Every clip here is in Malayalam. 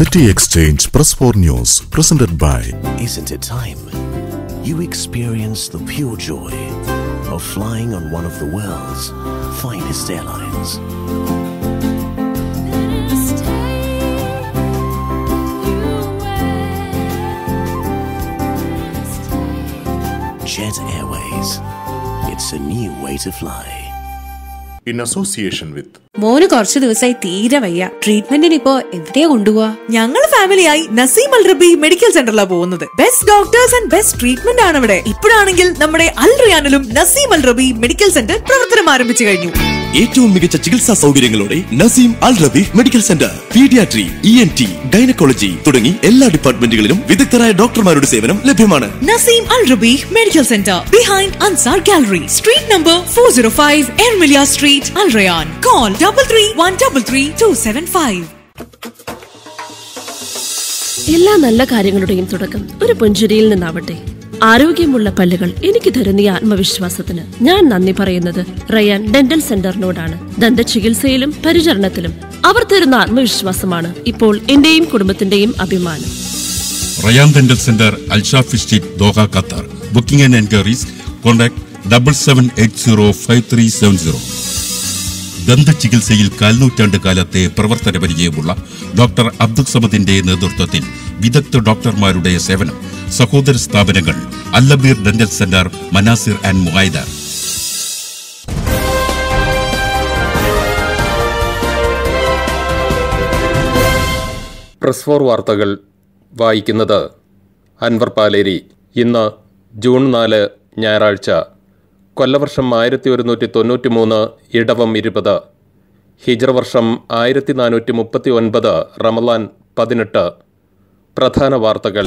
City Exchange Press 4 News presented by Isn't it time you experience the pure joy of flying on one of the world's finest airlines? Jet Airways. It's a new way to fly. in association with മോന് കുറച്ചു ദിവസമായി തീരെ വയ്യ ട്രീറ്റ്മെന്റിന് ഇപ്പോ എവിടെയാ കൊണ്ടുപോവാ ഞങ്ങൾ ഫാമിലിയായി നസീം അൽ റബി മെഡിക്കൽ സെന്ററിലാണ് പോകുന്നത് best doctors and best treatment ആണ് ഇവിടെ ഇപ്പോഴാണെങ്കിൽ നമ്മുടെ അൽ റിയാനിലും Naseem Al Rabi medical centre പ്രവർത്തനം ആരംഭിച്ചു കഴിഞ്ഞു ഏറ്റവും മികച്ച ചികിത്സാ സൗകര്യങ്ങളോടെ Naseem Al Rabeeh medical centre paediatry E N T gynaecology തുടങ്ങി എല്ലാ ഡിപ്പാർട്ട്മെന്റുകളിലും വിദഗ്ധരായ ഡോക്ടർമാരുടെ സേവനം ലഭ്യമാണ് Naseem Al Rabi medical centre behind Ansar Gallery street number four zero five എർമിലിയ street Al Rayyan call double three one double three two seven five എല്ലാ നല്ല കാര്യങ്ങളുടെയും തുടക്കം ഒരു പുഞ്ചിരിയിൽ നിന്നാവട്ടെ ആരോഗ്യമുള്ള പല്ലുകൾ എനിക്ക് തരുന്ന ഈ ആത്മവിശ്വാസത്തിന് ഞാൻ നന്ദി പറയുന്നത് റയാൻ ഡെന്റൽ സെന്ററിനോടാണ് ദന്ത ചികിത്സയിലും പരിചരണത്തിലും അവർ തരുന്ന ആത്മവിശ്വാസമാണ് ഇപ്പോൾ എന്റെയും കുടുംബത്തിന്റെയും അഭിമാനം Rayyan dental centre Al Shafi street Doha Qatar booking and enquiries contact double seven eight zero five three seven zero ദന്ത ചികിത്സയിൽ കാൽനൂറ്റാണ്ട് കാലത്തെ പ്രവർത്തന പരിചയമുള്ള ഡോക്ടർ അബ്ദുൽ സമദിന്റെ നേതൃത്വത്തിൽ വിദഗ്ധ ഡോക്ടർമാരുടെ സേവനം സഹോദര സ്ഥാപനങ്ങൾ അല്ലബീർ dental centre Manasir and Muaither press four വാർത്തകൾ വായിക്കുന്നത് അൻവർ പാലേരി ഇന്ന് ജൂൺ നാല് ഞായറാഴ്ച കൊല്ലവർഷം ആയിരത്തി ഒരുന്നൂറ്റി തൊണ്ണൂറ്റി മൂന്ന് ഇടവം ഇരുപത് ഹിജർ വർഷം ആയിരത്തി നാനൂറ്റി മുപ്പത്തി ഒൻപത് റമലാൻ പതിനെട്ട് പ്രധാന വാർത്തകൾ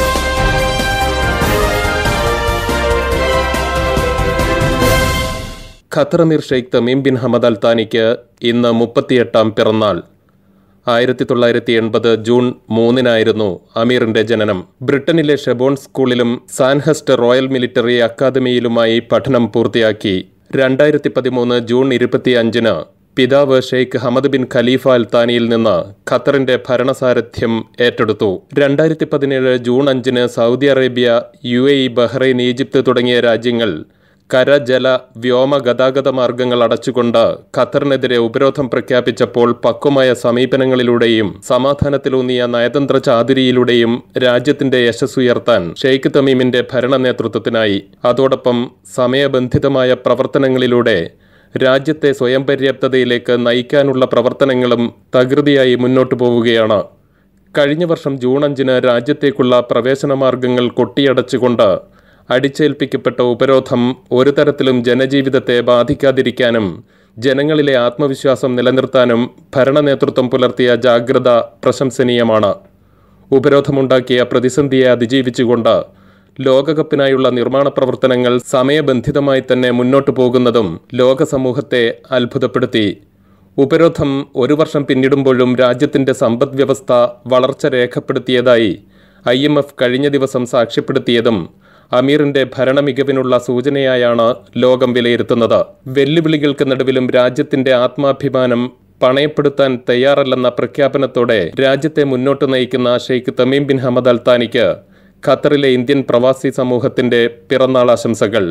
Qatar Emir Sheikh Tamim bin Hamad Al താനിക്ക് ഇന്ന് മുപ്പത്തിയെട്ടാം പിറന്നാൾ ആയിരത്തി തൊള്ളായിരത്തി എൺപത് ജൂൺ മൂന്നിനായിരുന്നു അമീറിന്റെ ജനനം ബ്രിട്ടനിലെ ഷെബോൺ സ്കൂളിലും സാൻഹസ്റ്റ് റോയൽ മിലിറ്ററി അക്കാദമിയിലുമായി പഠനം പൂർത്തിയാക്കി രണ്ടായിരത്തി പതിമൂന്ന് ജൂൺ ഇരുപത്തിയഞ്ചിന് പിതാവ് Sheikh Hamad bin Khalifa Al താനിയിൽ നിന്ന് ഖത്തറിന്റെ ഭരണസാരഥ്യം ഏറ്റെടുത്തു രണ്ടായിരത്തി പതിനേഴ് ജൂൺ അഞ്ചിന് Saudi Arabia U A E Bahrain Egypt തുടങ്ങിയ രാജ്യങ്ങൾ കര ജല വ്യോമ ഗതാഗത മാർഗങ്ങൾ അടച്ചുകൊണ്ട് ഖത്തറിനെതിരെ ഉപരോധം പ്രഖ്യാപിച്ചപ്പോൾ പക്വമായ സമീപനങ്ങളിലൂടെയും സമാധാനത്തിലൂന്നിയ നയതന്ത്ര ചാതുരിയിലൂടെയും രാജ്യത്തിന്റെ യശസ്സുയർത്താൻ ഷെയ്ഖ് തമീമിന്റെ ഭരണ നേതൃത്വത്തിനായി അതോടൊപ്പം സമയബന്ധിതമായ പ്രവർത്തനങ്ങളിലൂടെ രാജ്യത്തെ സ്വയം പര്യാപ്തതയിലേക്ക് നയിക്കാനുള്ള പ്രവർത്തനങ്ങളും തകൃതിയായി മുന്നോട്ടു പോവുകയാണ് കഴിഞ്ഞ വർഷം ജൂൺ അഞ്ചിന് രാജ്യത്തേക്കുള്ള പ്രവേശന മാർഗങ്ങൾ കൊട്ടിയടച്ചുകൊണ്ട് അടിച്ചേൽപ്പിക്കപ്പെട്ട ഉപരോധം ഒരു തരത്തിലും ജനജീവിതത്തെ ബാധിക്കാതിരിക്കാനും ജനങ്ങളിലെ ആത്മവിശ്വാസം നിലനിർത്താനും ഭരണ നേതൃത്വം പുലർത്തിയ ജാഗ്രത പ്രശംസനീയമാണ് ഉപരോധമുണ്ടാക്കിയ പ്രതിസന്ധിയെ അതിജീവിച്ചുകൊണ്ട് ലോകകപ്പിനായുള്ള നിർമ്മാണ പ്രവർത്തനങ്ങൾ സമയബന്ധിതമായി തന്നെ മുന്നോട്ടു പോകുന്നതും ലോക സമൂഹത്തെ അത്ഭുതപ്പെടുത്തി ഉപരോധം ഒരു വർഷം പിന്നിടുമ്പോഴും രാജ്യത്തിന്റെ സമ്പദ് വ്യവസ്ഥ വളർച്ച രേഖപ്പെടുത്തിയതായി ഐ എം എഫ് കഴിഞ്ഞ ദിവസം സാക്ഷ്യപ്പെടുത്തിയതും അമീറിന്റെ ഭരണമികവിനുള്ള സൂചനയായാണ് ലോകം വിലയിരുത്തുന്നത് വെല്ലുവിളികൾക്ക് നടുവിലും രാജ്യത്തിന്റെ ആത്മാഭിമാനം പണയപ്പെടുത്താൻ തയ്യാറല്ലെന്ന പ്രഖ്യാപനത്തോടെ രാജ്യത്തെ മുന്നോട്ട് നയിക്കുന്ന ഷെയ്ഖ് തമീം ബിൻ ഹമദ് അൽത്താനിക്ക് ഖത്തറിലെ ഇന്ത്യൻ പ്രവാസി സമൂഹത്തിന്റെ പിറന്നാൾ ആശംസകൾ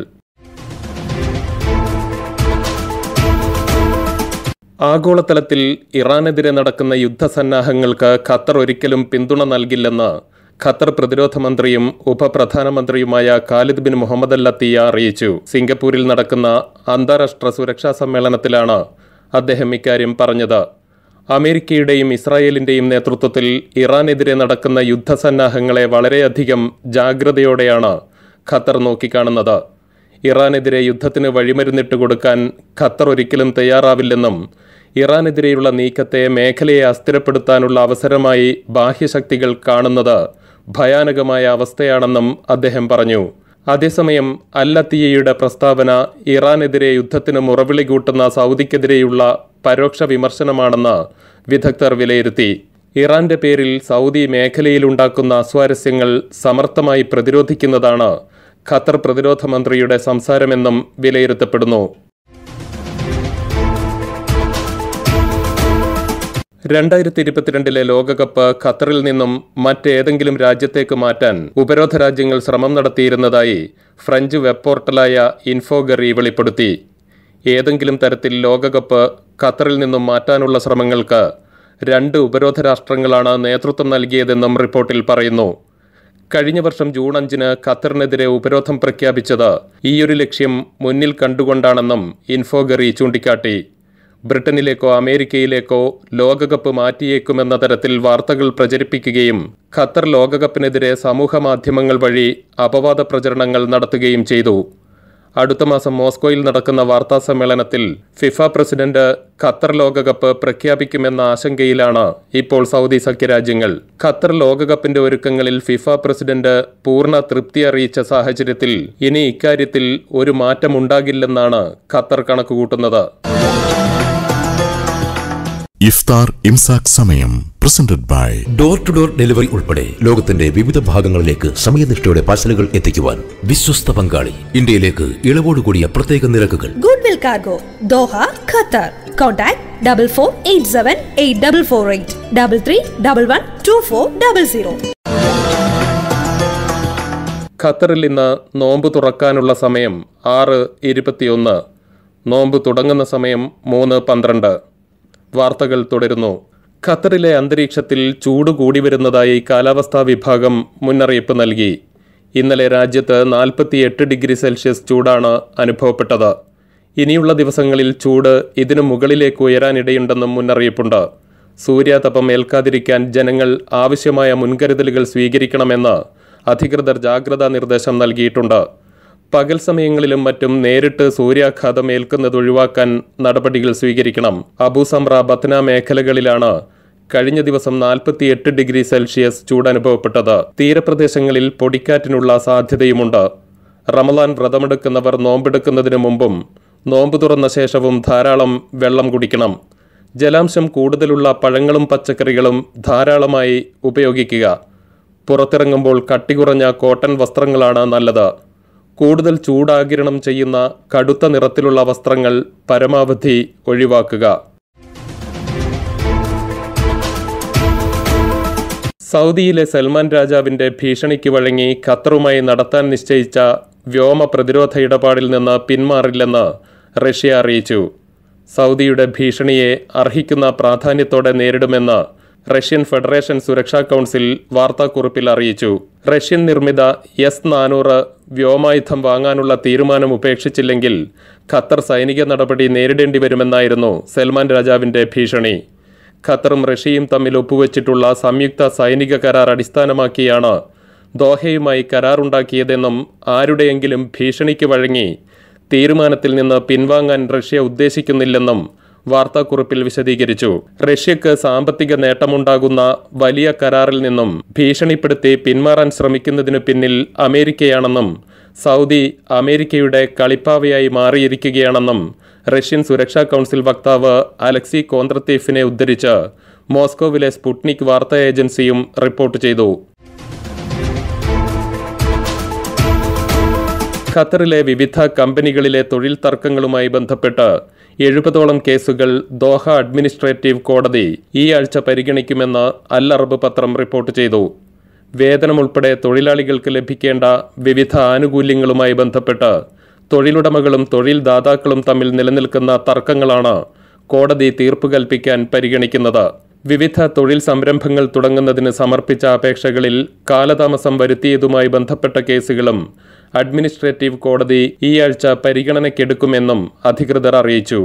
ആഗോളതലത്തിൽ ഇറാനെതിരെ നടക്കുന്ന യുദ്ധസന്നാഹങ്ങൾക്ക് ഖത്തർ ഒരിക്കലും പിന്തുണ നൽകില്ലെന്ന് ഖത്തർ പ്രതിരോധ മന്ത്രിയും ഉപപ്രധാനമന്ത്രിയുമായ Khalid bin Mohammed Al Attiyah അറിയിച്ചു സിംഗപ്പൂരിൽ നടക്കുന്ന അന്താരാഷ്ട്ര സുരക്ഷാ സമ്മേളനത്തിലാണ് അദ്ദേഹം ഇക്കാര്യം പറഞ്ഞത് അമേരിക്കയുടെയും ഇസ്രായേലിന്റെയും നേതൃത്വത്തിൽ ഇറാനെതിരെ നടക്കുന്ന യുദ്ധസന്നാഹങ്ങളെ വളരെയധികം ജാഗ്രതയോടെയാണ് ഖത്തർ നോക്കിക്കാണുന്നത് ഇറാനെതിരെ യുദ്ധത്തിന് വഴിമരുന്നിട്ട് കൊടുക്കാൻ ഖത്തർ ഒരിക്കലും തയ്യാറാവില്ലെന്നും ഇറാനെതിരെയുള്ള നീക്കത്തെ മേഖലയെ അസ്ഥിരപ്പെടുത്താനുള്ള അവസരമായി ബാഹ്യശക്തികൾ കാണുന്നത് ഭയാനകമായ അവസ്ഥയാണെന്നും അദ്ദേഹം പറഞ്ഞു അതേസമയം അല്ലത്തിയയുടെ പ്രസ്താവന ഇറാനെതിരെ യുദ്ധത്തിന് മുറവിളി കൂട്ടുന്ന സൗദിക്കെതിരെയുള്ള പരോക്ഷ വിമർശനമാണെന്ന് വിദഗ്ധർ വിലയിരുത്തി ഇറാന്റെ പേരിൽ സൗദി മേഖലയിലുണ്ടാക്കുന്ന അസ്വാരസ്യങ്ങൾ സമർത്ഥമായി പ്രതിരോധിക്കുന്നതാണ് ഖത്തർ പ്രതിരോധ മന്ത്രിയുടെ സംസാരമെന്നും വിലയിരുത്തപ്പെടുന്നു രണ്ടായിരത്തി ഇരുപത്തിരണ്ടിലെ ലോകകപ്പ് ഖത്തറിൽ നിന്നും മറ്റേതെങ്കിലും രാജ്യത്തേക്ക് മാറ്റാൻ ഉപരോധ രാജ്യങ്ങൾ ശ്രമം നടത്തിയിരുന്നതായി ഫ്രഞ്ച് വെബ് പോർട്ടലായ ഇൻഫോഗറി വെളിപ്പെടുത്തി ഏതെങ്കിലും തരത്തിൽ ലോകകപ്പ് ഖത്തറിൽ നിന്നും മാറ്റാനുള്ള ശ്രമങ്ങൾക്ക് രണ്ട് ഉപരോധ രാഷ്ട്രങ്ങളാണ് നേതൃത്വം നൽകിയതെന്നും റിപ്പോർട്ടിൽ പറയുന്നു കഴിഞ്ഞ വർഷം ജൂൺ അഞ്ചിന് ഖത്തറിനെതിരെ ഉപരോധം പ്രഖ്യാപിച്ചത് ഈയൊരു ലക്ഷ്യം മുന്നിൽ കണ്ടുകൊണ്ടാണെന്നും ഇൻഫോഗറി ചൂണ്ടിക്കാട്ടി ബ്രിട്ടനിലേക്കോ അമേരിക്കയിലേക്കോ ലോകകപ്പ് മാറ്റിയേക്കുമെന്ന തരത്തിൽ വാർത്തകൾ പ്രചരിപ്പിക്കുകയും ഖത്തർ ലോകകപ്പിനെതിരെ സമൂഹ മാധ്യമങ്ങൾ വഴി അപവാദ പ്രചരണങ്ങൾ നടത്തുകയും ചെയ്തു അടുത്ത മാസം മോസ്കോയിൽ നടക്കുന്ന വാർത്താ സമ്മേളനത്തിൽ ഫിഫ പ്രസിഡന്റ് ഖത്തർ ലോകകപ്പ് പ്രഖ്യാപിക്കുമെന്ന ആശങ്കയിലാണ് ഇപ്പോൾ സൗദി സഖ്യരാജ്യങ്ങൾ ഖത്തർ ലോകകപ്പിന്റെ ഒരുക്കങ്ങളിൽ ഫിഫ പ്രസിഡന്റ് പൂർണ്ണ തൃപ്തി അറിയിച്ച സാഹചര്യത്തിൽ ഇനി ഇക്കാര്യത്തിൽ ഒരു മാറ്റമുണ്ടാകില്ലെന്നാണ് ഖത്തർ കണക്കുകൂട്ടുന്നത് ഇഫ്താർ ഇംസാക് സമയം presented by door to door delivery ഉൾപ്പെടെ ലോകത്തിന്റെ വിവിധ ഭാഗങ്ങളിലേക്ക് സമയനിഷ്ഠയോടെ പാഴ്സലുകൾ എത്തിക്കുവാൻ വിശ്വസ്ത പങ്കാളി ഇന്ത്യയിലേക്ക് ഇളവോടുകൂടിയ പ്രത്യേക നിരക്കുകൾ Goodwill Cargo, Doha, Qatar. Contact double four eight seven eight double four eight double three double one two four double zero. ഖത്തറിൽ ഇന്ന് നോമ്പ് തുറക്കാനുള്ള സമയം ആറ് ഇരുപത്തിയൊന്ന് നോമ്പ് തുടങ്ങുന്ന സമയം മൂന്ന് പന്ത്രണ്ട് വാർത്തകൾ തുടരുന്നു ഖത്തറിലെ അന്തരീക്ഷത്തിൽ ചൂട് കൂടി വരുന്നതായി കാലാവസ്ഥാ വിഭാഗം മുന്നറിയിപ്പ് നൽകി ഇന്നലെ രാജ്യത്ത് നാൽപ്പത്തിയെട്ട് ഡിഗ്രി സെൽഷ്യസ് ചൂടാണ് അനുഭവപ്പെട്ടത് ഇനിയുള്ള ദിവസങ്ങളിൽ ചൂട് ഇതിനു മുകളിലേക്ക് ഉയരാനിടയുണ്ടെന്നും മുന്നറിയിപ്പുണ്ട് സൂര്യാതപം ഏൽക്കാതിരിക്കാൻ ജനങ്ങൾ ആവശ്യമായ മുൻകരുതലുകൾ സ്വീകരിക്കണമെന്ന് അധികൃതർ ജാഗ്രതാ നിർദ്ദേശം നൽകിയിട്ടുണ്ട് പകൽ സമയങ്ങളിലും മറ്റും നേരിട്ട് സൂര്യാഘാതം ഏൽക്കുന്നത് ഒഴിവാക്കാൻ നടപടികൾ സ്വീകരിക്കണം അബുസംറ ബത്ന മേഖലകളിലാണ് കഴിഞ്ഞ ദിവസം നാൽപ്പത്തിയെട്ട് ഡിഗ്രി സെൽഷ്യസ് ചൂടനുഭവപ്പെട്ടത് തീരപ്രദേശങ്ങളിൽ പൊടിക്കാറ്റിനുള്ള സാധ്യതയുമുണ്ട് റമലാൻ വ്രതമെടുക്കുന്നവർ നോമ്പെടുക്കുന്നതിന് മുമ്പും നോമ്പ് തുറന്ന ശേഷവും ധാരാളം വെള്ളം കുടിക്കണം ജലാംശം കൂടുതലുള്ള പഴങ്ങളും പച്ചക്കറികളും ധാരാളമായി ഉപയോഗിക്കുക പുറത്തിറങ്ങുമ്പോൾ കട്ടി കുറഞ്ഞ കോട്ടൺ വസ്ത്രങ്ങളാണ് നല്ലത് കൂടുതൽ ചൂടാകിരണം ചെയ്യുന്ന കടുത്ത നിറത്തിലുള്ള വസ്ത്രങ്ങൾ പരമാവധി ഒഴിവാക്കുക സൗദിയിലെ സൽമാൻ രാജാവിന്റെ ഭീഷണിക്ക് വഴങ്ങി ഖത്തറുമായി നടത്താൻ നിശ്ചയിച്ച വ്യോമ പ്രതിരോധ ഇടപാടിൽ നിന്ന് പിന്മാറില്ലെന്ന് റഷ്യ അറിയിച്ചു സൗദിയുടെ ഭീഷണിയെ അർഹിക്കുന്ന പ്രാധാന്യത്തോടെ നേരിടുമെന്ന് റഷ്യൻ ഫെഡറേഷൻ സുരക്ഷാ കൗൺസിൽ വാർത്താക്കുറിപ്പിൽ അറിയിച്ചു റഷ്യൻ നിർമ്മിത എസ് നാനൂറ് വ്യോമായുധം വാങ്ങാനുള്ള തീരുമാനം ഉപേക്ഷിച്ചില്ലെങ്കിൽ ഖത്തർ സൈനിക നടപടി നേരിടേണ്ടി വരുമെന്നായിരുന്നു സൽമാൻ രാജാവിന്റെ ഭീഷണി ഖത്തറും റഷ്യയും തമ്മിൽ ഒപ്പുവെച്ചിട്ടുള്ള സംയുക്ത സൈനിക കരാർ അടിസ്ഥാനമാക്കിയാണ് ദോഹയുമായി കരാറുണ്ടാക്കിയതെന്നും ആരുടെയെങ്കിലും ഭീഷണിക്ക് വഴങ്ങി തീരുമാനത്തിൽ നിന്ന് പിൻവാങ്ങാൻ റഷ്യ ഉദ്ദേശിക്കുന്നില്ലെന്നും വാർത്താക്കുറിപ്പിൽ വിശദീകരിച്ചു റഷ്യക്ക് സാമ്പത്തിക നേട്ടമുണ്ടാകുന്ന വലിയ കരാറിൽ നിന്നും ഭീഷണിപ്പെടുത്തി പിന്മാറാൻ ശ്രമിക്കുന്നതിനു പിന്നിൽ അമേരിക്കയാണെന്നും സൗദി അമേരിക്കയുടെ കളിപ്പാവയായി മാറിയിരിക്കുകയാണെന്നും റഷ്യൻ സുരക്ഷാ കൗൺസിൽ വക്താവ് അലക്സി കോന്ത്രത്തീഫിനെ ഉദ്ധരിച്ച് മോസ്കോവിലെ സ്പുട്നിക് വാർത്താ ഏജൻസിയും റിപ്പോർട്ട് ചെയ്തു ഖത്തറിലെ വിവിധ കമ്പനികളിലെ തൊഴിൽ തർക്കങ്ങളുമായി ബന്ധപ്പെട്ട് എഴുപതോളം കേസുകൾ ദോഹ അഡ്മിനിസ്ട്രേറ്റീവ് കോടതി ഈ ആഴ്ച പരിഗണിക്കുമെന്ന് അൽ അറബ് പത്രം റിപ്പോർട്ട് ചെയ്തു വേതനം ഉൾപ്പെടെ തൊഴിലാളികൾക്ക് ലഭിക്കേണ്ട വിവിധ ആനുകൂല്യങ്ങളുമായി ബന്ധപ്പെട്ട് തൊഴിലുടമകളും തൊഴിൽ ദാതാക്കളും തമ്മിൽ നിലനിൽക്കുന്ന തർക്കങ്ങളാണ് കോടതി തീർപ്പ് കൽപ്പിക്കാൻ പരിഗണിക്കുന്നത് വിവിധ തൊഴിൽ സംരംഭങ്ങൾ തുടങ്ങുന്നതിന് സമർപ്പിച്ച അപേക്ഷകളിൽ കാലതാമസം വരുത്തിയതുമായി ബന്ധപ്പെട്ട കേസുകളും അഡ്മിനിസ്ട്രേറ്റീവ് കോടതി ഈ ആഴ്ച പരിഗണനയ്ക്കെടുക്കുമെന്നും അധികൃതർ അറിയിച്ചു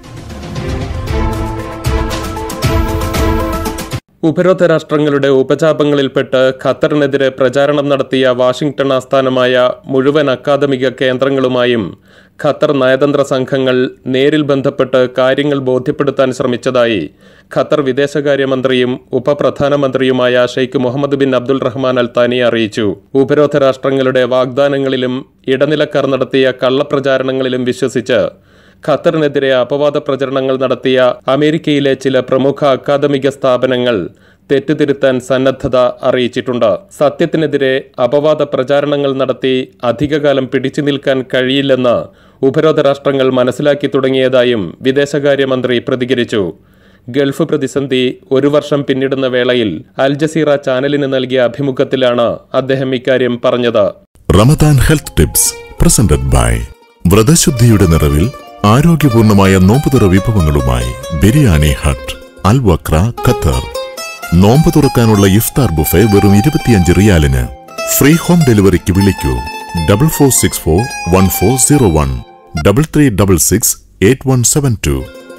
ഉപരോധ രാഷ്ട്രങ്ങളുടെ ഉപചാപങ്ങളിൽപ്പെട്ട് ഖത്തറിനെതിരെ പ്രചാരണം നടത്തിയ വാഷിംഗ്ടൺ ആസ്ഥാനമായ മുഴുവൻ അക്കാദമിക കേന്ദ്രങ്ങളുമായും ഖത്തർ നയതന്ത്ര സംഘങ്ങൾ നേരിൽ ബന്ധപ്പെട്ട് കാര്യങ്ങൾ ബോധ്യപ്പെടുത്താൻ ശ്രമിച്ചതായി ഖത്തർ വിദേശകാര്യമന്ത്രിയും ഉപപ്രധാനമന്ത്രിയുമായ Sheikh Mohammed bin Abdul Rahman Al Thani അറിയിച്ചു ഉപരോധ രാഷ്ട്രങ്ങളുടെ വാഗ്ദാനങ്ങളിലും ഇടനിലക്കാർ നടത്തിയ കള്ളപ്രചാരണങ്ങളിലും വിശ്വസിച്ച് ഖത്തറിനെതിരെ അപവാദ പ്രചരണങ്ങൾ നടത്തിയ അമേരിക്കയിലെ ചില പ്രമുഖ അക്കാദമിക സ്ഥാപനങ്ങൾ തെറ്റുതിരുത്താൻ സന്നദ്ധത അറിയിച്ചിട്ടുണ്ട് സത്യത്തിനെതിരെ അപവാദ പ്രചാരണങ്ങൾ നടത്തി അധികകാലം പിടിച്ചു നിൽക്കാൻ കഴിയില്ലെന്ന് ഉപരോധ രാഷ്ട്രങ്ങൾ മനസ്സിലാക്കി തുടങ്ങിയതായും വിദേശകാര്യമന്ത്രി പ്രതികരിച്ചു ഗൾഫ് പ്രതിസന്ധി ഒരു വർഷം പിന്നിടുന്ന വേളയിൽ അൽ ജസീറ ചാനലിന് നൽകിയ അഭിമുഖത്തിലാണ് അദ്ദേഹം ഇക്കാര്യം പറഞ്ഞത് Ramadan health tips presented by വ്രതശുദ്ധിയുടെ നിറവിൽ ആരോഗ്യപൂർണമായ നോമ്പുതുറ വിഭവങ്ങളുമായി Biryani Hut Al Wakra Qatar നോമ്പ് തുറക്കാനുള്ള ഇഫ്താർ ബുഫെ വെറും ഇരുപത്തിയഞ്ച് റിയാലിന് ഫ്രീ ഹോം ഡെലിവറിക്ക് വിളിക്കൂ double four six four one four zero one double three double six eight one seven two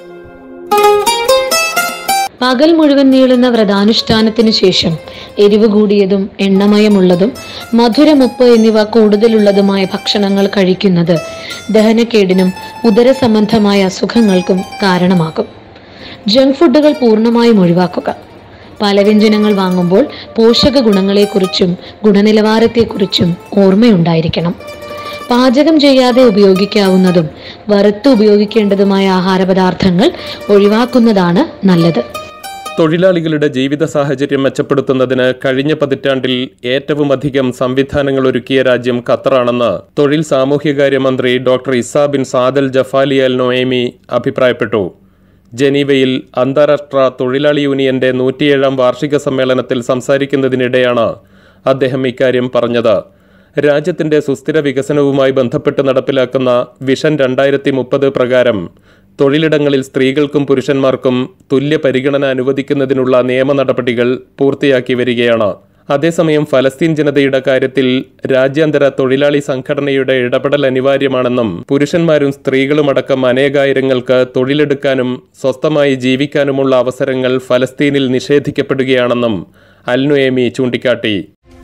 പകൽ മുഴുവൻ നീളുന്ന വ്രതാനുഷ്ഠാനത്തിനു ശേഷം എരിവ് കൂടിയതും എണ്ണമയമുള്ളതും മധുരമുപ്പ് എന്നിവ കൂടുതലുള്ളതുമായ ഭക്ഷണങ്ങൾ കഴിക്കുന്നത് ദഹനക്കേടിനും ഉദരസംബന്ധമായ അസുഖങ്ങൾക്കും കാരണമാകും ജങ്ക് ഫുഡുകൾ പൂർണ്ണമായും ഒഴിവാക്കുക പലവ്യഞ്ജനങ്ങൾ വാങ്ങുമ്പോൾ പോഷക ഗുണങ്ങളെക്കുറിച്ചും ഗുണനിലവാരത്തെക്കുറിച്ചും ഓർമ്മയുണ്ടായിരിക്കണം പാചകം ചെയ്യാതെ ഉപയോഗിക്കാവുന്നതും വറുത്ത് ഉപയോഗിക്കേണ്ടതുമായ ആഹാരപദാർത്ഥങ്ങൾ ഒഴിവാക്കുന്നതാണ് നല്ലത് തൊഴിലാളികളുടെ ജീവിത സാഹചര്യം മെച്ചപ്പെടുത്തുന്നതിന് കഴിഞ്ഞ പതിറ്റാണ്ടിൽ ഏറ്റവുമധികം സംവിധാനങ്ങൾ ഒരുക്കിയ രാജ്യം ഖത്തറാണെന്ന് തൊഴിൽ സാമൂഹ്യകാര്യ മന്ത്രി ഡോക്ടർ ഇസാ ബിൻ സാദൽ ജഫാലി അൽ നൊയേമി അഭിപ്രായപ്പെട്ടു ജനീവയിൽ അന്താരാഷ്ട്ര തൊഴിലാളി യൂണിയന്റെ നൂറ്റിയേഴാം വാർഷിക സമ്മേളനത്തിൽ സംസാരിക്കുന്നതിനിടെയാണ് അദ്ദേഹം ഇക്കാര്യം പറഞ്ഞത് രാജ്യത്തിന്റെ സുസ്ഥിര വികസനവുമായി ബന്ധപ്പെട്ട് നടപ്പിലാക്കുന്ന വിഷൻ രണ്ടായിരത്തി മുപ്പത് പ്രകാരം തൊഴിലിടങ്ങളിൽ സ്ത്രീകൾക്കും പുരുഷന്മാർക്കും തുല്യ പരിഗണന അനുവദിക്കുന്നതിനുള്ള നിയമ നടപടികൾ പൂർത്തിയാക്കി വരികയാണ് അതേസമയം ഫലസ്തീൻ ജനതയുടെ കാര്യത്തിൽ രാജ്യാന്തര തൊഴിലാളി സംഘടനയുടെ ഇടപെടൽ അനിവാര്യമാണെന്നും പുരുഷന്മാരും സ്ത്രീകളുമടക്കം അനേകായിരങ്ങൾക്ക് തൊഴിലെടുക്കാനും സ്വസ്ഥമായി ജീവിക്കാനുമുള്ള അവസരങ്ങൾ ഫലസ്തീനിൽ നിഷേധിക്കപ്പെടുകയാണെന്നും അൽനുയേമി ചൂണ്ടിക്കാട്ടി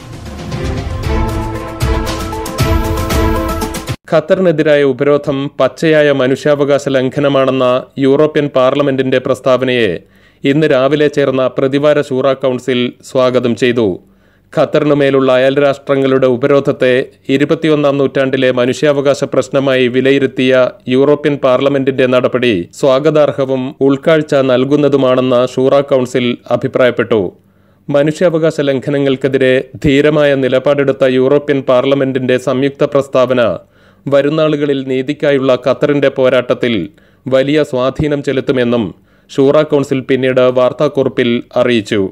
ഖത്തറിനെതിരായ ഉപരോധം പച്ചയായ മനുഷ്യാവകാശ ലംഘനമാണെന്ന യൂറോപ്യൻ പാർലമെന്റിന്റെ പ്രസ്താവനയെ ഇന്ന് രാവിലെ ചേർന്ന പ്രതിവാര ശൂറ കൗൺസിൽ സ്വാഗതം ചെയ്തു ഖത്തറിനു മേലുള്ള അയൽരാഷ്ട്രങ്ങളുടെ ഉപരോധത്തെ ഇരുപത്തിയൊന്നാം നൂറ്റാണ്ടിലെ മനുഷ്യാവകാശ പ്രശ്നമായി വിലയിരുത്തിയ യൂറോപ്യൻ പാർലമെന്റിന്റെ നടപടി സ്വാഗതാർഹവും ഉൾക്കാഴ്ച നൽകുന്നതുമാണെന്ന് ഷൂറ കൗൺസിൽ അഭിപ്രായപ്പെട്ടു മനുഷ്യാവകാശ ലംഘനങ്ങൾക്കെതിരെ ധീരമായ നിലപാടെടുത്ത യൂറോപ്യൻ പാർലമെന്റിന്റെ സംയുക്ത പ്രസ്താവന വരുന്നാളുകളിൽ നീതിക്കായുള്ള ഖത്തറിന്റെ പോരാട്ടത്തിൽ വലിയ സ്വാധീനം ചെലുത്തുമെന്നും ഷൂറ കൗൺസിൽ പിന്നീട് വാർത്താക്കുറിപ്പിൽ അറിയിച്ചു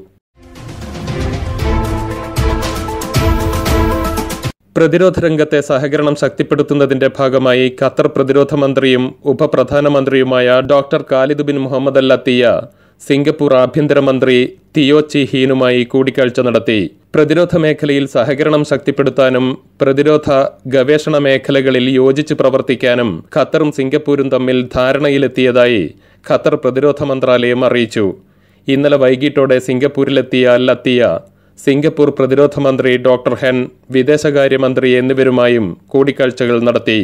പ്രതിരോധ രംഗത്തെ സഹകരണം ശക്തിപ്പെടുത്തുന്നതിന്റെ ഭാഗമായി ഖത്തർ പ്രതിരോധ മന്ത്രിയും ഉപപ്രധാനമന്ത്രിയുമായ doctor Khalid bin Mohammed Al Attiyah Singapore ആഭ്യന്തരമന്ത്രി തിയോ ചി ഹീനുമായി കൂടിക്കാഴ്ച നടത്തി പ്രതിരോധ മേഖലയിൽ സഹകരണം ശക്തിപ്പെടുത്താനും പ്രതിരോധ ഗവേഷണ മേഖലകളിൽ യോജിച്ച് പ്രവർത്തിക്കാനും ഖത്തറും സിംഗപ്പൂരും തമ്മിൽ ധാരണയിലെത്തിയതായി ഖത്തർ പ്രതിരോധ മന്ത്രാലയം അറിയിച്ചു ഇന്നലെ വൈകിട്ടോടെ സിംഗപ്പൂരിലെത്തിയ അൽ അത്തിയ സിംഗപ്പൂർ പ്രതിരോധ മന്ത്രി ഡോക്ടർ ഹെൻ വിദേശകാര്യമന്ത്രി എന്നിവരുമായും കൂടിക്കാഴ്ചകൾ നടത്തി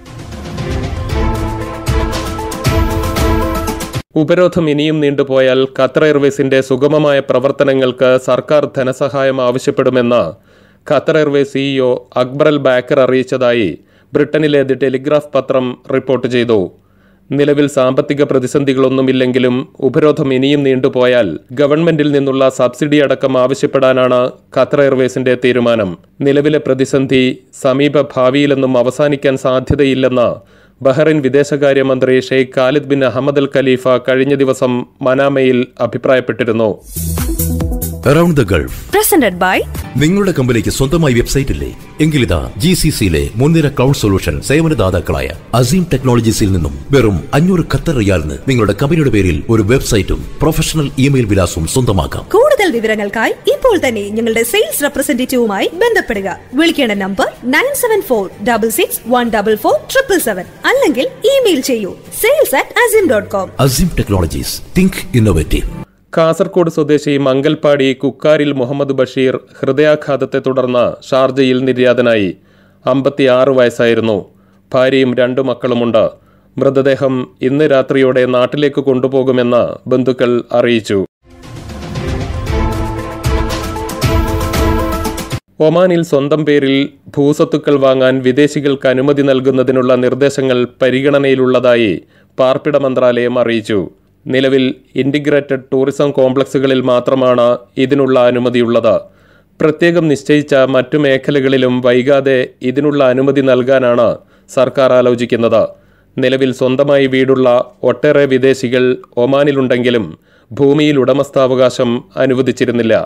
ഉപരോധം ഇനിയും നീണ്ടുപോയാൽ ഖത്തർ എയർവേസിന്റെ സുഗമമായ പ്രവർത്തനങ്ങൾക്ക് സർക്കാർ ധനസഹായം ആവശ്യപ്പെടുമെന്ന് Qatar Airways CEO Akbar Al Baker അറിയിച്ചതായി ബ്രിട്ടനിലെ ദി ടെലിഗ്രാഫ് പത്രം റിപ്പോർട്ട് ചെയ്തു നിലവിൽ സാമ്പത്തിക പ്രതിസന്ധികളൊന്നുമില്ലെങ്കിലും ഉപരോധം ഇനിയും നീണ്ടുപോയാൽ ഗവൺമെന്റിൽ നിന്നുള്ള സബ്സിഡി അടക്കം ആവശ്യപ്പെടാനാണ് ഖത്തർ എയർവേസിന്റെ തീരുമാനം നിലവിലെ പ്രതിസന്ധി സമീപ ഭാവിയിലൊന്നും അവസാനിക്കാൻ സാധ്യതയില്ലെന്ന് ബഹ്റൈൻ വിദേശകാര്യമന്ത്രി Sheikh Khalid bin Ahmed Al Khalifa കഴിഞ്ഞ ദിവസം മനാമയിൽ അഭിപ്രായപ്പെട്ടിരുന്നു around the Gulf Presented by നിങ്ങളുടെ കമ്പനിക്ക് സ്വന്തമായി വെബ്സൈറ്റ് ഇല്ലേ എങ്കിലിതാ ജി സി സിയിലെ മുൻനിര ക്ലൗഡ് സൊല്യൂഷൻ സേവനദാതാക്കളായ അസീം ടെക്നോളജീസിൽ നിന്നും വെറും അഞ്ഞൂറ് ഖത്തർ റിയാലിന് നിങ്ങളുടെ കമ്പനിയുടെ പേരിൽ ഒരു വെബ്സൈറ്റും പ്രൊഫഷണൽ ഇമെയിൽ വിലാസവും സ്വന്തമാക്കാം കൂടുതൽ വിവരങ്ങൾക്കായി ഇപ്പോൾ തന്നെ ഞങ്ങളുടെ സെയിൽസ് റെപ്രസെന്റേറ്റീവുമായി ബന്ധപ്പെടുക വിളിക്കേണ്ട number nine seven four double six one double four triple seven അല്ലെങ്കിൽ ഇമെയിൽ ചെയ്യൂ sales at Azim dot com Azeem technologies think innovative Kasaragod സ്വദേശി മംഗൽപാടി കുക്കാരിൽ മുഹമ്മദ് ബഷീർ ഹൃദയാഘാതത്തെ തുടർന്ന് ഷാർജയിൽ നിര്യാതനായി അമ്പത്തിയാറ് വയസ്സായിരുന്നു ഭാര്യയും രണ്ടു മക്കളുമുണ്ട് മൃതദേഹം ഇന്ന് രാത്രിയോടെ നാട്ടിലേക്ക് കൊണ്ടുപോകുമെന്ന് ബന്ധുക്കൾ അറിയിച്ചു ഒമാനിൽ സ്വന്തം പേരിൽ ഭൂസ്വത്തുക്കൾ വാങ്ങാൻ വിദേശികൾക്ക് അനുമതി നൽകുന്നതിനുള്ള നിർദ്ദേശങ്ങൾ പരിഗണനയിലുള്ളതായി പാർപ്പിട മന്ത്രാലയം അറിയിച്ചു നിലവിൽ ഇൻ്റിഗ്രേറ്റഡ് ടൂറിസം കോംപ്ലക്സുകളിൽ മാത്രമാണ് ഇതിനുള്ള അനുമതിയുള്ളത് പ്രത്യേകം നിശ്ചയിച്ച മറ്റു മേഖലകളിലും വൈകാതെ ഇതിനുള്ള അനുമതി നൽകാനാണ് സർക്കാർ ആലോചിക്കുന്നത് നിലവിൽ സ്വന്തമായി വീടുള്ള ഒട്ടേറെ വിദേശികൾ ഒമാനിലുണ്ടെങ്കിലും ഭൂമിയിൽ ഉടമസ്ഥാവകാശം അനുവദിച്ചിരുന്നില്ല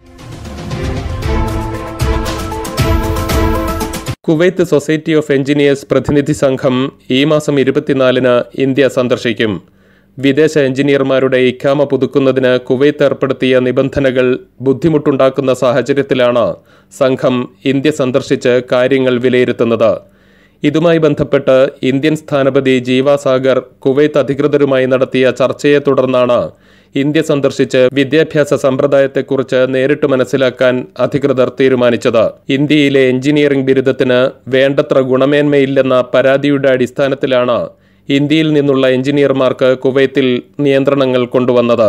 കുവൈത്ത് സൊസൈറ്റി ഓഫ് എഞ്ചിനീയേഴ്സ് പ്രതിനിധി സംഘം ഈ മാസം ഇരുപത്തിനാലിന് ഇന്ത്യ സന്ദർശിക്കും വിദേശ എഞ്ചിനീയർമാരുടെ ഇഖാമ പുതുക്കുന്നതിന് കുവൈത്ത് ഏർപ്പെടുത്തിയ നിബന്ധനകൾ ബുദ്ധിമുട്ടുണ്ടാക്കുന്ന സാഹചര്യത്തിലാണ് സംഘം ഇന്ത്യ സന്ദർശിച്ച് കാര്യങ്ങൾ വിലയിരുത്തുന്നത് ഇതുമായി ബന്ധപ്പെട്ട് ഇന്ത്യൻ സ്ഥാനപതി ജീവ സാഗർ കുവൈത്ത് അധികൃതരുമായി നടത്തിയ ചർച്ചയെ തുടർന്നാണ് ഇന്ത്യ സന്ദർശിച്ച് വിദ്യാഭ്യാസ സമ്പ്രദായത്തെക്കുറിച്ച് നേരിട്ട് മനസ്സിലാക്കാൻ അധികൃതർ തീരുമാനിച്ചത് ഇന്ത്യയിലെ എഞ്ചിനീയറിംഗ് ബിരുദത്തിന് വേണ്ടത്ര ഗുണമേന്മയില്ലെന്ന പരാതിയുടെ അടിസ്ഥാനത്തിലാണ് ഇന്ത്യയിൽ നിന്നുള്ള എഞ്ചിനീയർമാർക്ക് കുവൈത്തിൽ നിയന്ത്രണങ്ങൾ കൊണ്ടുവന്നത്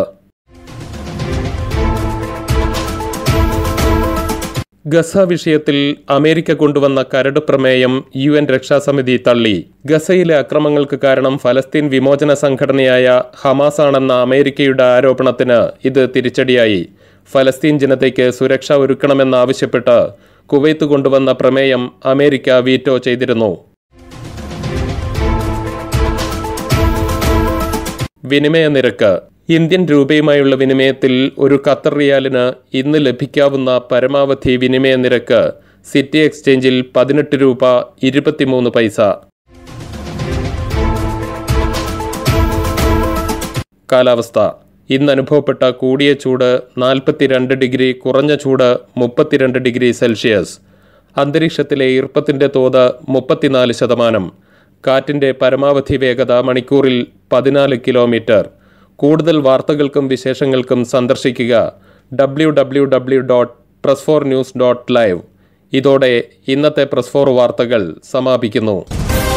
ഗസ വിഷയത്തിൽ അമേരിക്ക കൊണ്ടുവന്ന കരട് പ്രമേയം യു എൻ രക്ഷാസമിതി തള്ളി ഗസയിലെ അക്രമങ്ങൾക്ക് കാരണം ഫലസ്തീൻ വിമോചന സംഘടനയായ ഹമാസ് ആണെന്ന അമേരിക്കയുടെ ആരോപണത്തിന് ഇത് തിരിച്ചടിയായി ഫലസ്തീൻ ജനതയ്ക്ക് സുരക്ഷ ഒരുക്കണമെന്നാവശ്യപ്പെട്ട് കുവൈത്ത് കൊണ്ടുവന്ന പ്രമേയം അമേരിക്ക വീറ്റോ ചെയ്തിരുന്നു വിനിമയ നിരക്ക് ഇന്ത്യൻ രൂപയുമായുള്ള വിനിമയത്തിൽ ഒരു ഖത്തർ റിയാലിന് ഇന്ന് ലഭിക്കാവുന്ന പരമാവധി വിനിമയ നിരക്ക് സിറ്റി എക്സ്ചേഞ്ചിൽ പതിനെട്ട് രൂപ ഇരുപത്തിമൂന്ന് പൈസ കാലാവസ്ഥ ഇന്ന് അനുഭവപ്പെട്ട കൂടിയ ചൂട് നാൽപ്പത്തിരണ്ട് ഡിഗ്രി കുറഞ്ഞ ചൂട് മുപ്പത്തിരണ്ട് ഡിഗ്രി സെൽഷ്യസ് അന്തരീക്ഷത്തിലെ ഈർപ്പത്തിൻ്റെ തോത് മുപ്പത്തിനാല് ശതമാനം കാറ്റിൻ്റെ പരമാവധി വേഗത മണിക്കൂറിൽ പതിനാല് കിലോമീറ്റർ കൂടുതൽ വാർത്തകൾക്കും വിശേഷങ്ങൾക്കും സന്ദർശിക്കുക W W W dot press four news dot live ഇതോടെ ഇന്നത്തെ പ്രസ് ഫോർ വാർത്തകൾ സമാപിക്കുന്നു